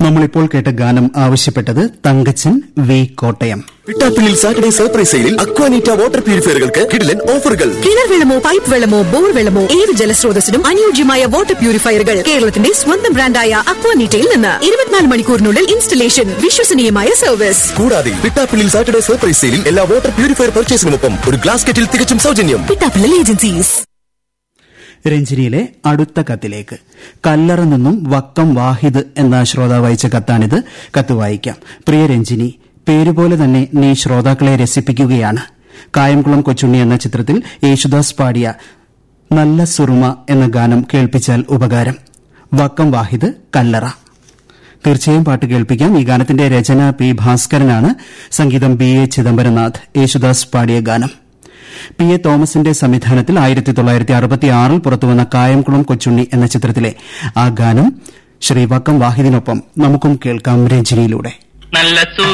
നമ്മളിപ്പോൾ കേട്ട ഗാനം ആവശ്യപ്പെട്ടത് Thankachan V Kottayam Pittappillil Saturday surprise സെയിലിൽ അക്വാനീറ്റ വാട്ടർ പ്യൂരിഫയറുകൾക്ക് കിടിലൻ ഓഫറുകൾ കിണർ വെള്ളമോ പൈപ്പ് വെള്ളമോ ബോർ വെള്ളമോ ഏത് ജലസ്രോതസ്സിനും അനുയോജ്യമായ വാട്ടർ പ്യൂരിഫയറുകൾ കേരളത്തിന്റെ സ്വന്തം ബ്രാൻഡായ അക്വാനീറ്റയിൽ നിന്ന് ഇരുപത്തിനാല് മണിക്കൂറിനുള്ളിൽ ഇൻസ്റ്റലേഷൻ വിശ്വസനീയമായ സർവീസ് കൂടാതെ പിട്ടാപ്പിള്ളിൽ സാറ്റർഡേ സർപ്രൈസ് സെയിലിൽ എല്ലാ വാട്ടർ പ്യൂരിഫയർ പർച്ചേസിനുമൊപ്പം ഒരു ഗ്ലാസ് കെറ്റിൽ തികച്ചും സൗജന്യം പിട്ടാപ്പിള്ളൽ ഏജൻസീസ് രഞ്ജിനിയിലെ അടുത്ത കത്തിലേക്ക് കല്ലറ നിന്നും വക്കം വാഹിദ് എന്ന ശ്രോതാവ് അയച്ച കത്താണിത് കത്ത് വായിക്കാം പ്രിയ രഞ്ജിനി പേരുപോലെ തന്നെ നീ ശ്രോതാക്കളെ രസിപ്പിക്കുകയാണ് കായംകുളം കൊച്ചുണ്ണി എന്ന ചിത്രത്തിൽ യേശുദാസ് പാടിയ നല്ല സുറുമ എന്ന ഗാനം കേൾപ്പിച്ചാൽ ഉപകാരം വക്കം വാഹിദ് കല്ലറ തീർച്ചയായും പാട്ട് കേൾപ്പിക്കാം ഈ ഗാനത്തിന്റെ രചന പി ഭാസ്കരനാണ് സംഗീതം ബി എ ചിദംബരനാഥ് യേശുദാസ് പാടിയ ഗാനം പി എ തോമസിന്റെ സംവിധാനത്തിൽ ആയിരത്തി തൊള്ളായിരത്തി അറുപത്തിയാറിൽ പുറത്തുവന്ന കായംകുളം കൊച്ചുണ്ണി എന്ന ചിത്രത്തിലെ ആ ഗാനം ശ്രീ വക്കം വാഹിദിനൊപ്പം നമുക്കും കേൾക്കാം രഞ്ജിനിയിലൂടെ നല്ല സു